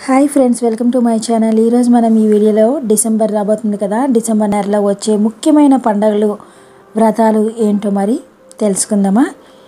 hi friends welcome to my channel ఈరోజు మనం ఈ వీడియోలో డిసెంబర్ రాబోతుంది కదా డిసెంబర్ నెలలో వచ్చే ముఖ్యమైన పండుగలు వ్రతాలు ఏంటో మరి తెలుసుకుందామా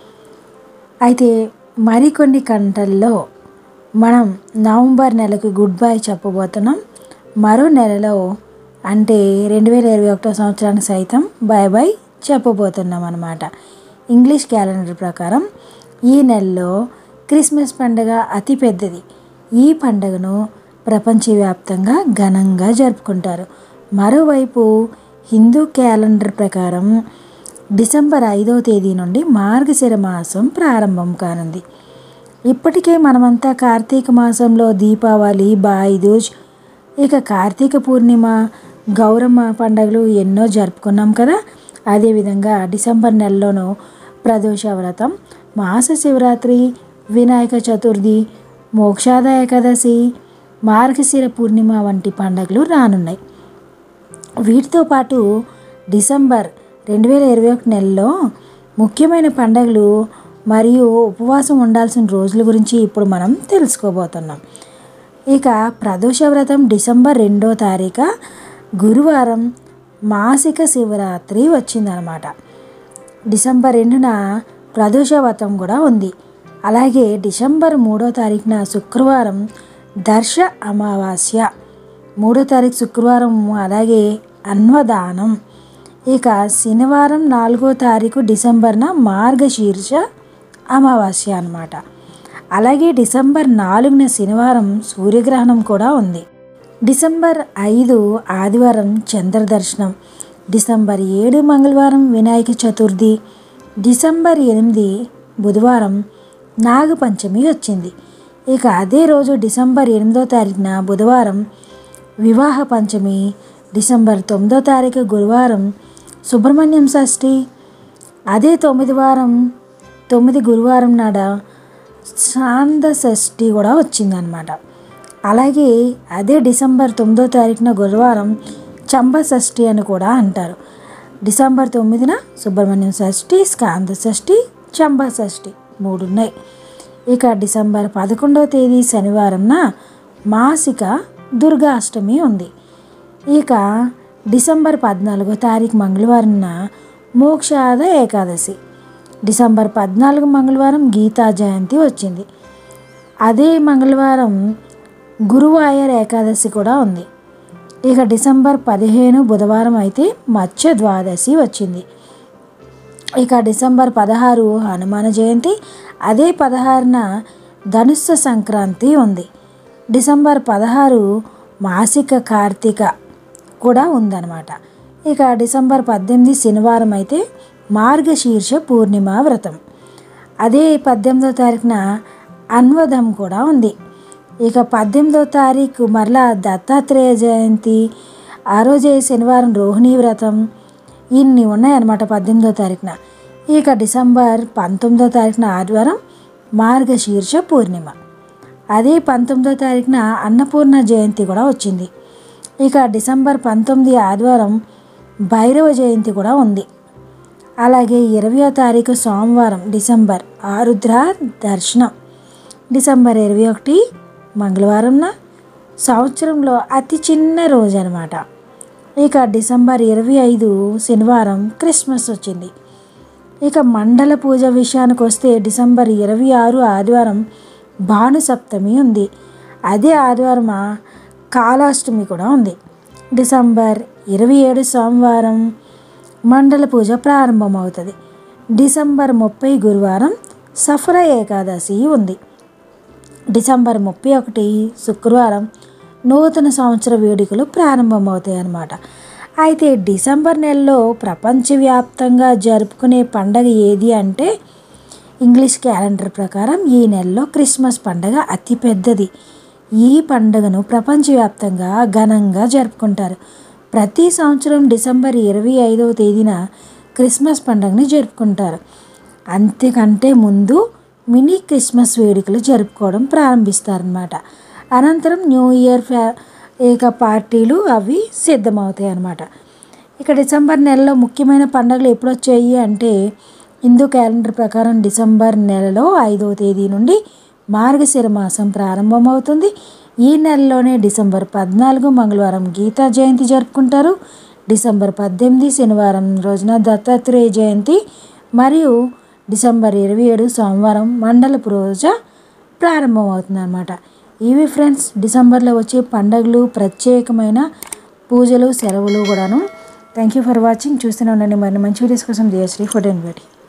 అయితే మరికొన్ని గంటల్లో మనం నవంబర్ నెలకు గుడ్ బై చెప్పబోతున్నాం మరో నెలలో అంటే రెండు వేల ఇరవై ఒకటో సంవత్సరానికి సైతం బాయ్ బాయ్ చెప్పబోతున్నాం అనమాట ఇంగ్లీష్ క్యాలెండర్ ప్రకారం ఈ నెలలో క్రిస్మస్ పండుగ అతి పెద్దది ఈ పండుగను ప్రపంచవ్యాప్తంగా ఘనంగా జరుపుకుంటారు మరోవైపు హిందూ క్యాలెండర్ ప్రకారం డిసెంబర్ ఐదవ తేదీ నుండి మార్గశిర మాసం ప్రారంభం కానుంది ఇప్పటికే మనమంతా కార్తీక మాసంలో దీపావళి బాయిదూజ్ ఇక కార్తీక పూర్ణిమ గౌరమ్మ పండుగలు ఎన్నో జరుపుకున్నాం కదా అదేవిధంగా డిసెంబర్ నెలలోనూ ప్రదోష వ్రతం మాస శివరాత్రి వినాయక చతుర్థి మోక్షాద ఏకాదశి మార్గశిర పూర్ణిమ వంటి పండుగలు రానున్నాయి వీటితో పాటు డిసెంబర్ రెండు వేల ఇరవై ఒకటి నెలలో ముఖ్యమైన పండుగలు మరియు ఉపవాసం ఉండాల్సిన రోజుల గురించి ఇప్పుడు మనం తెలుసుకోబోతున్నాం ఇక ప్రదోష వ్రతం డిసెంబర్ రెండో తారీఖు గురువారం మాసిక శివరాత్రి వచ్చిందనమాట డిసెంబర్ రెండున ప్రదోష వ్రతం కూడా ఉంది అలాగే డిసెంబర్ మూడో తారీఖున శుక్రవారం దర్శ అమావాస్య మూడో తారీఖు శుక్రవారం అలాగే అన్వదానం ఇక శనివారం నాలుగో తారీఖు డిసెంబర్న మార్గశీర్ష అమావాస్య అన్నమాట అలాగే డిసెంబర్ నాలుగున శనివారం సూర్యగ్రహణం కూడా ఉంది డిసెంబర్ ఐదు ఆదివారం చంద్రదర్శనం డిసెంబర్ ఏడు మంగళవారం వినాయక చతుర్థి డిసెంబర్ ఎనిమిది బుధవారం నాగపంచమి వచ్చింది ఇక అదే రోజు డిసెంబర్ ఎనిమిదో తారీఖున బుధవారం వివాహ పంచమి డిసెంబర్ తొమ్మిదో తారీఖు గురువారం సుబ్రహ్మణ్యం షష్ఠి అదే తొమ్మిది వారం తొమ్మిది గురువారం నాడ శాంత షష్ఠి కూడా వచ్చిందనమాట అలాగే అదే డిసెంబర్ తొమ్మిదో తారీఖున గురువారం చంబ షష్ఠి అని కూడా అంటారు డిసెంబర్ తొమ్మిదిన సుబ్రహ్మణ్యం షష్ఠి స్కాంద షష్ఠి చంబ షష్ఠి మూడు ఉన్నాయి ఇక డిసెంబర్ పదకొండవ తేదీ శనివారంన మాసిక దుర్గాష్టమి ఉంది ఇక డిసెంబర్ పద్నాలుగో తారీఖు మంగళవారంన మోక్షాద ఏకాదశి డిసెంబర్ పద్నాలుగు మంగళవారం గీతా జయంతి వచ్చింది అదే మంగళవారం గురువాయర్ ఏకాదశి కూడా ఉంది ఇక డిసెంబర్ పదిహేను బుధవారం అయితే మత్స్య ద్వాదశి వచ్చింది ఇక డిసెంబర్ పదహారు హనుమాన జయంతి అదే పదహారున ధనుస్సు సంక్రాంతి ఉంది డిసెంబర్ పదహారు మాసిక కార్తీక కూడా ఉందన్నమాట ఇక డిసెంబర్ పద్దెనిమిది శనివారం అయితే మార్గశీర్ష పూర్ణిమ వ్రతం అదే పద్దెనిమిదో తారీఖున అన్వదం కూడా ఉంది ఇక పద్దెనిమిదో తారీఖు మరలా దత్తాత్రేయ జయంతి ఆ రోజే శనివారం రోహిణీ వ్రతం ఇన్ని ఉన్నాయన్నమాట పద్దెనిమిదో తారీఖున ఇక డిసెంబర్ పంతొమ్మిదో తారీఖున ఆదివారం మార్గశీర్ష పూర్ణిమ అదే పంతొమ్మిదో తారీఖున అన్నపూర్ణ జయంతి కూడా వచ్చింది ఇక డిసెంబర్ పంతొమ్మిది ఆదివారం భైరవ జయంతి కూడా ఉంది అలాగే ఇరవయో తారీఖు సోమవారం డిసెంబర్ ఆరుద్ర దర్శనం డిసెంబర్ ఇరవై ఒకటి మంగళవారంన సంవత్సరంలో అతి చిన్న రోజు అనమాట ఇక డిసెంబర్ ఇరవై ఐదు శనివారం క్రిస్మస్ వచ్చింది ఇక మండల పూజ విషయానికి వస్తే డిసెంబర్ ఇరవై ఆరు ఆదివారం భాను సప్తమి ఉంది అదే ఆదివారం కాలాష్టమి కూడా ఉంది డిసెంబర్ ఇరవై ఏడు సోమవారం మండల పూజ ప్రారంభమవుతుంది డిసెంబర్ ముప్పై గురువారం సఫర ఏకాదశి ఉంది డిసెంబర్ ముప్పై ఒకటి శుక్రవారం నూతన సంవత్సర వేడుకలు ప్రారంభమవుతాయి అన్నమాట అయితే డిసెంబర్ నెలలో ప్రపంచవ్యాప్తంగా జరుపుకునే పండగ ఏది అంటే ఇంగ్లీష్ క్యాలెండర్ ప్రకారం ఈ నెలలో క్రిస్మస్ పండగ అతి పెద్దది ఈ పండుగను ప్రపంచవ్యాప్తంగా ఘనంగా జరుపుకుంటారు ప్రతి సంవత్సరం డిసెంబర్ ఇరవై ఐదవ తేదీన క్రిస్మస్ పండుగని జరుపుకుంటారు అంతకంటే ముందు మినీ క్రిస్మస్ వేడుకలు జరుపుకోవడం ప్రారంభిస్తారనమాట అనంతరం న్యూ ఇయర్ ఫ్యా ఇక పార్టీలు అవి సిద్ధమవుతాయి అన్నమాట ఇక డిసెంబర్ నెలలో ముఖ్యమైన పండుగలు ఎప్పుడు వచ్చాయి అంటే హిందూ క్యాలెండర్ ప్రకారం డిసెంబర్ నెలలో ఐదవ తేదీ నుండి మార్గశిర మాసం ప్రారంభమవుతుంది ఈ నెలలోనే డిసెంబర్ పద్నాలుగు మంగళవారం గీతా జయంతి జరుపుకుంటారు డిసెంబర్ పద్దెనిమిది శనివారం రోజున దత్తాత్రేయ జయంతి మరియు డిసెంబర్ ఇరవై ఏడు సోమవారం మండలపు రోజు ప్రారంభమవుతుంది అన్నమాట ఇవి ఫ్రెండ్స్ డిసెంబర్లో వచ్చే పండగలు ప్రత్యేకమైన పూజలు సెలవులు కూడాను థ్యాంక్ యూ ఫర్ వాచింగ్ చూస్తూనే ఉండండి మరి మంచి వీడియోస్ కోసం జయశ్రీ ఫుడ్ అండ్ బ్యూటీ